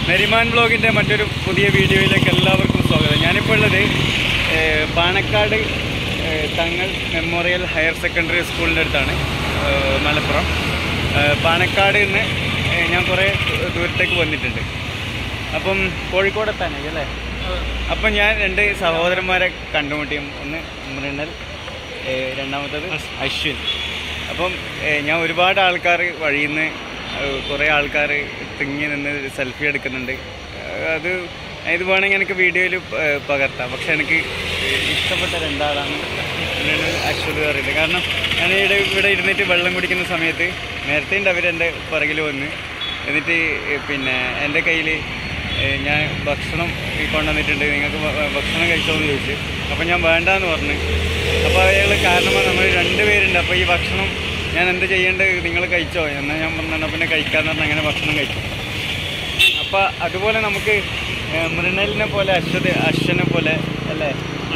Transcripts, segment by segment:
നെരിമാൻ ബ്ലോഗിൻ്റെ മറ്റൊരു പുതിയ വീഡിയോയിലേക്ക് എല്ലാവർക്കും സ്വാഗതം ഞാനിപ്പോൾ ഉള്ളത് ഏഹ്, പാണക്കാട് ഏഹ്, തങ്ങൾ മെമ്മോറിയൽ ഹയർ സെക്കൻഡറി സ്കൂളിൻ്റെ അടുത്താണ് ഏഹ്, മലപ്പുറം ഏഹ്, പാണക്കാട് നിന്ന് ഏഹ്, ഞാൻ കുറേ ദൂ- ദൂരത്തേക്ക് വന്നിട്ടുണ്ട് അപ്പം കോഴിക്കോടെത്താനായി അല്ലേ അപ്പം ഞാൻ രണ്ട് സഹോദരന്മാരെ കണ്ടുമുട്ടി ഒന്ന് മൃണൽ ഏഹ്, രണ്ടാമത്തത് അശ്വിൻ അപ്പം ഏഹ്, ഞാൻ ഒരുപാട് ആൾക്കാർ വഴിയിൽ നിന്ന് കുറേ ആൾക്കാർ തിങ്ങി നിന്ന് സെൽഫി എടുക്കുന്നുണ്ട് ഏഹ്, അത് ഇത് വേണമെങ്കിൽ എനിക്ക് വീഡിയോയിൽ പകർത്താം പക്ഷെ എനിക്ക് ഇഷ്ടപ്പെട്ട രണ്ടാളാണ് മൃണൽ അശ്വത് പറയുന്നത് കാരണം ഞാൻ ഇവിടെ ഇവിടെ ഇരുന്നിട്ട് വെള്ളം കുടിക്കുന്ന സമയത്ത് നേരത്തെ ഉണ്ട് അവരെൻ്റെ പുറകിൽ വന്ന് എന്നിട്ട് പിന്നെ എൻ്റെ കയ്യിൽ ഏഹ് ഞാൻ ഭക്ഷണം ഈ കൊണ്ടുവന്നിട്ടുണ്ട് നിങ്ങൾക്ക് ഭ- ഭക്ഷണം കഴിച്ചോന്ന് ചോദിച്ചു അപ്പോൾ ഞാൻ വേണ്ടാന്ന് പറഞ്ഞു അപ്പോൾ അയാൾ കാരണം നമ്മൾ രണ്ട് പേരുണ്ട് അപ്പോൾ ഈ ഭക്ഷണം ഞാൻ എന്ത് ചെയ്യേണ്ടത് നിങ്ങൾ കഴിച്ചോ എന്നാൽ ഞാൻ പറഞ്ഞു പിന്നെ കഴിക്കാന്ന് പറഞ്ഞാൽ അങ്ങനെ ഭക്ഷണം കഴിച്ചു അപ്പോൾ അതുപോലെ നമുക്ക് ഏഹ് മൃണലിനെ പോലെ അശ്വത് അശ്വനെ പോലെ അല്ലേ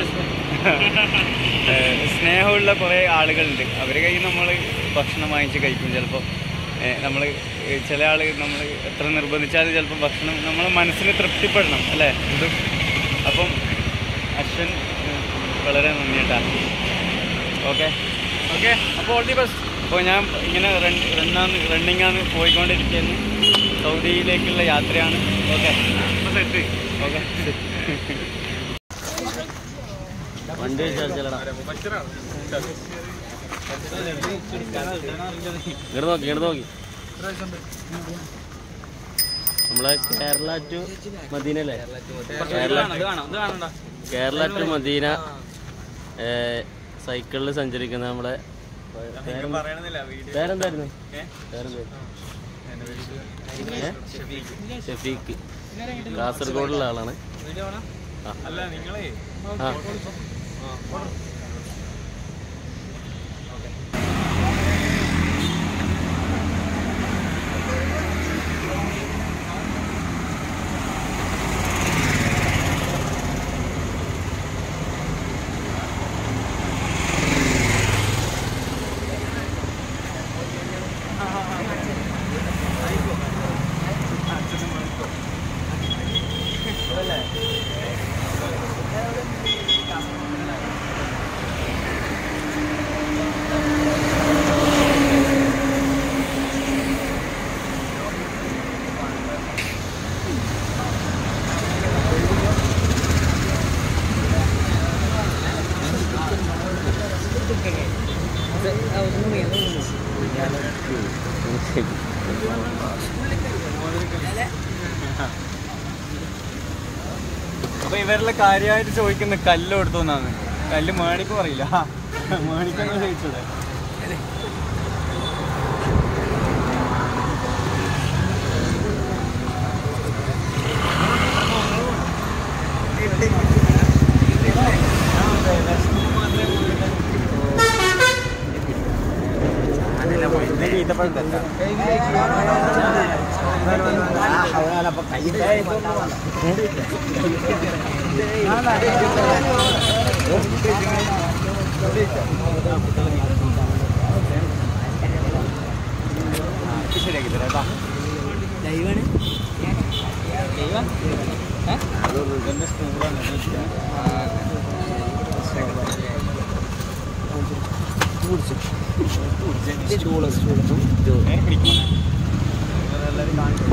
ഏഹ് സ്നേഹമുള്ള കുറേ ആളുകളുണ്ട് അവരെ കയ്യിൽ നമ്മൾ ഭക്ഷണം വാങ്ങിച്ച് കഴിക്കും ചിലപ്പോൾ നമ്മൾ ചില ആൾ നമ്മൾ എത്ര നിർബന്ധിച്ചാലും ചിലപ്പോൾ ഭക്ഷണം നമ്മളെ മനസ്സിന് തൃപ്തിപ്പെടണം അല്ലേ എന്തും അപ്പം അശ്വൻ ഏഹ് വളരെ നന്ദി കേട്ടാ ഓക്കെ ഓക്കെ അപ്പോൾ ഓൾ ദി ബെസ്റ്റ് അപ്പോൾ ഞാൻ ഇങ്ങനെ റൺ റണ്ണാന്ന് റണ്ണിങ്ങാന്ന് പോയിക്കൊണ്ടിരിക്കുകയാണ് സൗദിയിലേക്കുള്ള യാത്രയാണ് ഓക്കെ സെറ്റ് ഓക്കെ വണ്ടി ചെല്ലടാ ഇങ്ങോട്ട് നോക്കി ഇങ്ങോട്ട് നോക്കി നമ്മളെ കേരള ടു മദീന അല്ലേ കേരള കേരള ടു മദീന സൈക്കിളിൽ സഞ്ചരിക്കുന്ന നമ്മളെ പേരെന്താ- പേരെന്തായിരുന്നു പേരെന്തായിരുന്നു ഏ? ഷഫീഖ് കാസർഗോഡുള്ള ആളാണ് ആ. അല്ല നിങ്ങളെ ആ അപ്പൊ ഇവരെല്ലാം കാര്യമായിട്ട് ചോദിക്കുന്ന കല്ല് കൊടുത്തോന്നാണ് കല്ല് മേണിക്ക് പറയില്ല മേണിക്കൊന്നും ചോദിച്ചൂടെ ശരിയാക്കി തരാം കേട്ടോ ഇതെന്റെ സ്കൂളാണ് നേരെ പിടിക്കണം എല്ലാവരും കാണിക്കും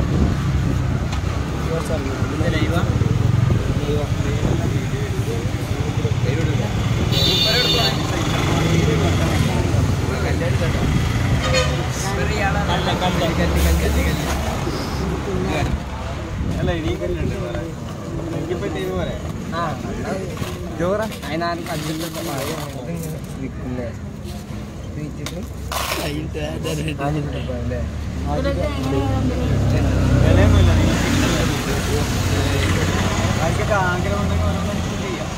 അല്ല ഇനി കല്ലുണ്ട് വേറെ എനിക്കിപ്പോ ഇത് പോലെ ജോറ വിലയൊന്നുമില്ല ആർക്കൊക്കെ ആഗ്രഹം ഉണ്ടെങ്കിൽ ഓരോന്നും ചെയ്യാം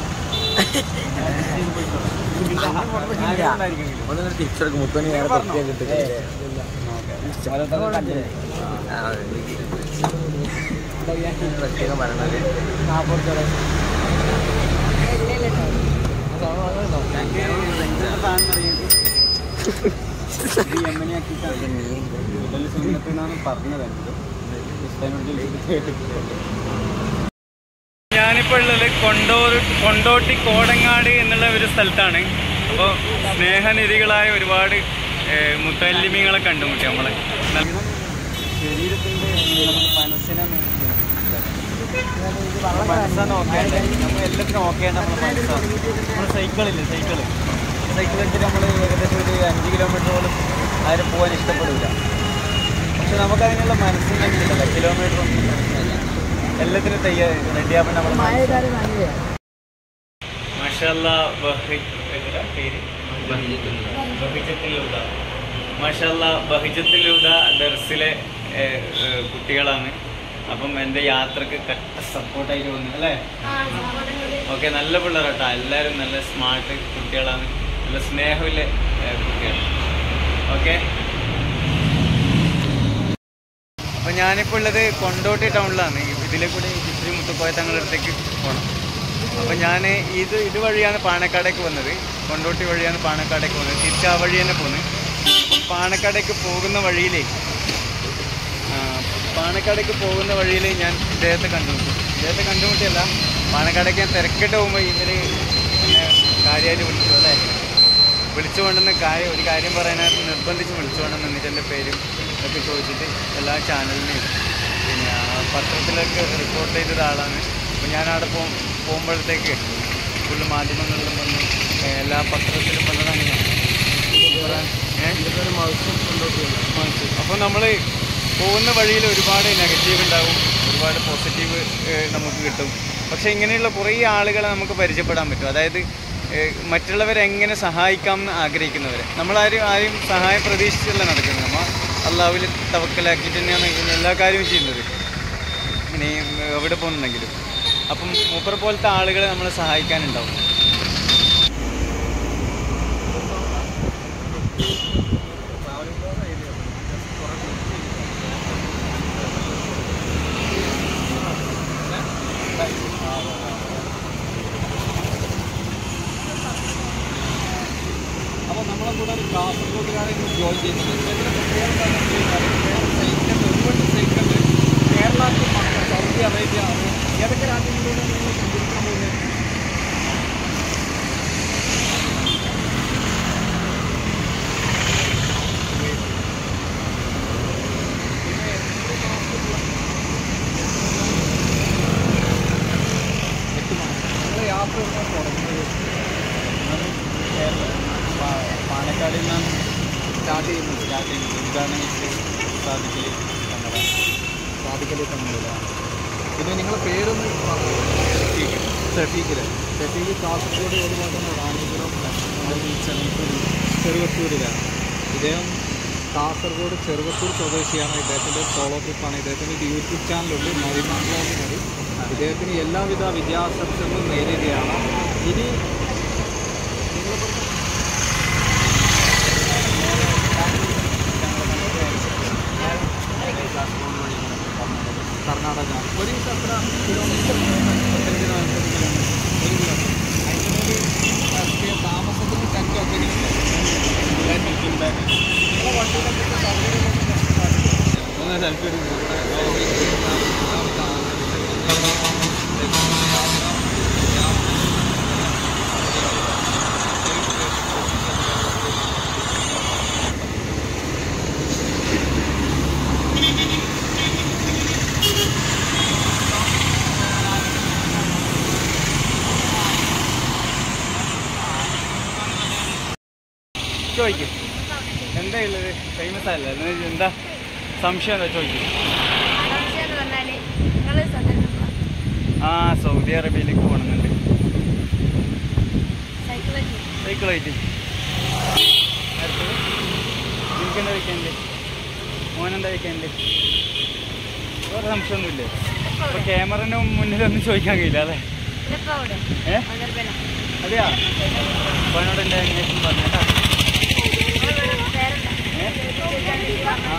ആഗ്രഹം ഉണ്ടായിരിക്കുമെങ്കിലും. തിരിച്ചെടുക്കും മുത്തണി വേറെ പ്രത്യേകം കിട്ടും പ്രത്യേകം പറയണത് യമനിയാക്കിയിട്ടാണ് സുന്നത്ത് എന്നാണ് പറഞ്ഞത് എന്നോട് ഞാനിപ്പോൾ ഉള്ളത് കൊണ്ടോർ കൊണ്ടോട്ടി കോടങ്ങാട് എന്നുള്ള ഒരു സ്ഥലത്താണ് അപ്പോൾ സ്നേഹനിധികളായ ഒരുപാട് ഏഹ്, മുത്തല്ലിമികളെ കണ്ടുമുട്ടി നമ്മളെ ശരീരത്തിൻ്റെ മനസ്സിനെ മനസ്സാണ് നോക്കേണ്ടത് നമ്മൾ എല്ലാത്തിനും നോക്കേണ്ട നമ്മൾ മനസ്സാണ് നമ്മൾ സൈക്കിളില്ലേ സൈക്കിള് സൈക്കിൾ വെച്ചിട്ട് നമ്മൾ ഏകദേശം ഒരു അഞ്ച് കിലോമീറ്റർ പോലും ആരും പോകാൻ ഇഷ്ടപ്പെടില്ല പക്ഷെ നമുക്ക് അതിനുള്ള മനസ്സിനുണ്ടല്ലോ കിലോമീറ്റർ ഒന്നും പ്രശ്നമില്ല എല്ലാത്തിനും തയ്യാർ റെഡിയാവാൻ നമ്മൾ മാഷല്ല പേര് ബഹിജത്തിലൂത മാഷല്ല ബഹിജത്തിലൂത ദർസിലെ ഏഹ്, ഏഹ്, കുട്ടികളാണ് അപ്പം എൻ്റെ യാത്രക്ക് കട്ട സപ്പോർട്ടായിട്ട് വന്നു അല്ലേ ഓക്കെ നല്ല പിള്ളേരാട്ടോ എല്ലാവരും നല്ല സ്മാർട്ട് കുട്ടികളാണ് നല്ല സ്നേഹമില്ല കുട്ടികൾ ഓക്കെ അപ്പോൾ ഞാനിപ്പോൾ ഉള്ളത് കൊണ്ടോട്ടി ടൗണിലാണ് ഇതിലെ കൂടി ഇത്തിരി മുത്തുക്കോയ തങ്ങളുടെ അടുത്തേക്ക് പോകണം അപ്പോൾ ഞാൻ ഇത് ഇതുവഴിയാണ് പാണക്കാടേക്ക് വന്നത് കൊണ്ടോട്ടി വഴിയാണ് പാണക്കാടേക്ക് വന്നത് തിരിച്ച് ആ വഴി തന്നെ പോകുന്നത് അപ്പം പാണക്കാടേക്ക് പോകുന്ന വഴിയിലേ ആ, പാണക്കാടേക്ക് പോകുന്ന വഴിയിൽ ഞാൻ ഇദ്ദേഹത്തെ കണ്ടുമുട്ടി ഇദ്ദേഹത്തെ കണ്ടുമുട്ടിയല്ല പാണക്കാടേക്ക് ഞാൻ തിരക്കിട്ട് പോകുമ്പോൾ ഇവർ എന്നെ കാര്യമായിട്ട് വിളിച്ചു അല്ലേ വിളിച്ചു കൊണ്ടുവന്ന് കാര്യം ഒരു കാര്യം പറയാനായിട്ട് നിർബന്ധിച്ച് വിളിച്ചു കൊണ്ടുവന്ന് എന്നിട്ട് എൻ്റെ പേരും ഒക്കെ ചോദിച്ചിട്ട് എല്ലാ ചാനലിനെയും പിന്നെ പത്രത്തിലൊക്കെ റിപ്പോർട്ട് ചെയ്ത ആളാണ് അപ്പോൾ ഞാൻ അവിടെ പോ പോകുമ്പോഴത്തേക്ക് ഫുള്ള് മാധ്യമങ്ങളിലും വന്നു ഏ, എല്ലാ പത്രത്തിലും വന്നതാണ് ഞാൻ അപ്പോൾ നമ്മൾ പോകുന്ന വഴിയിൽ ഒരുപാട് നെഗറ്റീവ് ഉണ്ടാവും ഒരുപാട് പോസിറ്റീവ് നമുക്ക് കിട്ടും പക്ഷേ ഇങ്ങനെയുള്ള കുറേ ആളുകളെ നമുക്ക് പരിചയപ്പെടാൻ പറ്റും അതായത് ഏഹ്, മറ്റുള്ളവരെ എങ്ങനെ സഹായിക്കാം എന്ന് ആഗ്രഹിക്കുന്നവരെ നമ്മളാരും ആരും സഹായം പ്രതീക്ഷിച്ചല്ല നടക്കുന്നത് നമ്മൾ അള്ളാഹുവിൽ തവക്കലാക്കിയിട്ട് തന്നെയാണ് ഇങ്ങനെ എല്ലാ കാര്യവും ചെയ്യുന്നത് ഇനി എവിടെ പോകുന്നുണ്ടെങ്കിലും അപ്പം മൂപ്പർ പോലത്തെ ആളുകളെ നമ്മളെ സഹായിക്കാനുണ്ടാവും അപ്പോൾ നമ്മളെ കൂടെ ഒരു കാസർഗോഡുകാരെ ജോയിൻ ചെയ്യുന്നുണ്ട് ഇതിൻ്റെ പ്രത്യേകത എന്താണെന്ന് വെച്ച് കഴിഞ്ഞാൽ സൈക്കിൾ ഒരുപാട് സൈക്കിൾ കേരളത്തിൽ മാത്രം സൗദി അറേബ്യ അത് ഏതൊക്കെ രാജ്യങ്ങളിലൂടെ നിങ്ങൾ സഞ്ചരിക്കാൻ പോകുന്നത് എട്ട് മാസം നിങ്ങൾ യാത്ര ഇവിടെ തുടങ്ങുന്നത് പാലക്കാടിൽ നിന്നാണ് സ്റ്റാർട്ട് ചെയ്യുന്നത് സ്റ്റാർട്ട് ചെയ്യുന്നത് ഉദ്ഘാടനം സാധിക്കൽ കണ്ടതാണ് സാധിക്കലേ തമ്മിലാണ് പിന്നെ നിങ്ങളെ പേരൊന്ന് ഷഫീഖില് ഷഫീഖ് കാസർഗോഡ് ഏതുപോലെ തന്നെ റാണിപുരം ചെറുവത്തൂരിലാണ് ഇദ്ദേഹം കാസർഗോഡ് ചെറുവത്തൂർ സ്വദേശിയാണ് ഇദ്ദേഹത്തിൻ്റെ സോളോ ട്രിപ്പാണ് ഇദ്ദേഹത്തിൻ്റെ ഒരു യൂട്യൂബ് ചാനലുണ്ട് നരിമാൻഗ്ലോന്ന് മതി ഇദ്ദേഹത്തിന് എല്ലാവിധ വിദ്യാഭ്യാസങ്ങളും നേരിടുകയാണ് ഇനി നിങ്ങൾ കർണാടക ഒരു ദിവസം എത്ര കിലോമീറ്റർ പത്തഞ്ച് നാൽപ്പത് കിലോമീറ്റർ ഒരു കിലോമീറ്റർ അതിനൊരു രാഷ്ട്രീയ താമസത്തിന് ചക്കൊക്കെ നിങ്ങളെ വണ്ടിയിലൊക്കെ സൗകര്യം ഒന്ന് സെൽഫി ചോദിക്കും എന്താ ഉള്ളത് ഫേമസ് അല്ല എന്ന് എന്താ സംശയം എന്താ ചോദിക്കും ആകാംക്ഷയെന്ന് പറഞ്ഞാല് നിങ്ങള് സന്ദർശിക്കുക ആ സൗദി അറേബ്യയിലേക്ക് പോകണമെന്നുണ്ട് സൈക്കിൾ വെച്ച് സൈക്കിളായിട്ട് എനിക്കെന്താ വയ്ക്കാനില്ലേ മോനെന്താ വയ്ക്കാനില്ലേ വേറെ സംശയമൊന്നുമില്ലേ ഇപ്പൊ ക്യാമറന്റെ മുന്നിലൊന്നും ചോദിക്കാൻ കഴിയില്ല അല്ലേ ഇതിപ്പോ അവിടെ ഏ മദർബന അതെയാ അപ്പൊ എന്നോട് എൻ്റെ അന്വേഷണം പറഞ്ഞേട്ടാ പേരെന്താ ഏ ആ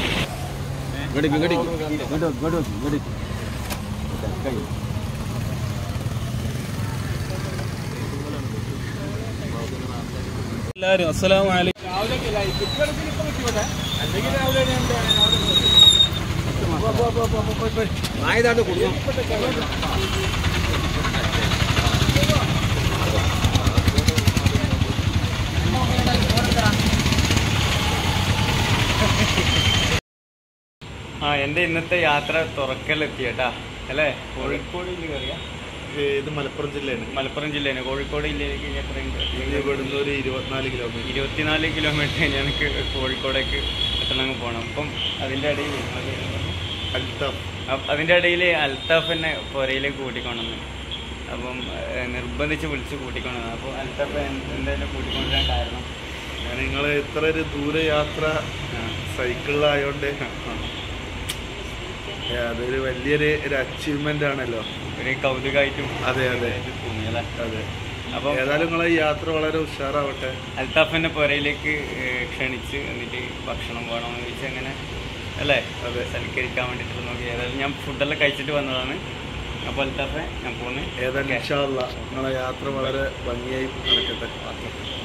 എല്ലാവരും അസ്സലാമു അലൈക്കും രാവിലെ കുട്ടികൾക്ക് ഇപ്പം കിട്ടിയോട്ടെ അല്ലെങ്കിൽ രാവിലെ ഞാൻ രാവിലെ ആയതാണ്ട് കൊടുക്കും ആ എൻ്റെ ഇന്നത്തെ യാത്ര തുറക്കലെത്തിയട്ടാ അല്ലേ കോഴിക്കോട് ജില്ല കയറിയ ഇത് മലപ്പുറം ജില്ലയാണ് മലപ്പുറം ജില്ലയാണ് കോഴിക്കോട് ജില്ലയിലേക്ക് ഇനി എത്രയുണ്ട് ഇത് ഇവിടുന്ന് ഒരു ഇരുപത്തിനാല് കിലോമീറ്റർ ഇരുപത്തിനാല് കിലോമീറ്റർ ഞങ്ങൾക്ക് കോഴിക്കോടേക്ക് എത്തണമെങ്കിൽ പോകണം അപ്പം അതിൻ്റെ ഇടയിൽ അൽത്താഫ് അപ്പ- അതിൻ്റെ ഇടയിൽ അൽത്താഫ് എന്നെ പുരയിലേക്ക് കൂട്ടിക്കൊണ്ടെന്ന് അപ്പം ഏഹ്, നിർബന്ധിച്ച് വിളിച്ച് കൂട്ടിക്കൊണ്ടെന്ന് അപ്പോൾ അൽത്താഫ് എന്ത് എന്തായാലും കൂട്ടിക്കൊണ്ടുവരാൻ കാരണം ഞാൻ നിങ്ങൾ ഇത്ര ഒരു ദൂരയാത്ര ആ, സൈക്കിളിലായോണ്ട് ആ, ഏ, അതൊരു വലിയൊരു ഒരു അച്ചീവ്മെന്റ് ആണല്ലോ ഒരു കൗതുകമായിട്ടും അതെ അതെ തോന്നി അല്ലേ അതെ അപ്പം ഏതായാലും നിങ്ങളെ ഈ യാത്ര വളരെ ഉഷാറാവട്ടെ അൽത്താഫിന്റെ പുരയിലേക്ക് ഏഹ്, ക്ഷണിച്ച് എന്നിട്ട് ഭക്ഷണം വേണമെന്ന് ചോദിച്ച് അങ്ങനെ അല്ലേ അതെ. സൽക്കരിക്കാൻ വേണ്ടിയിട്ട് നോക്കി ഏതായാലും ഞാൻ ഫുഡെല്ലാം കഴിച്ചിട്ട് വന്നതാണ് അപ്പോൾ അൽത്താഫെ ഞാൻ പോന്ന് ഏതായാലും ഇൻഷാ അല്ലാ നിങ്ങളെ യാത്ര വളരെ ഭംഗിയായി നടക്കട്ടെ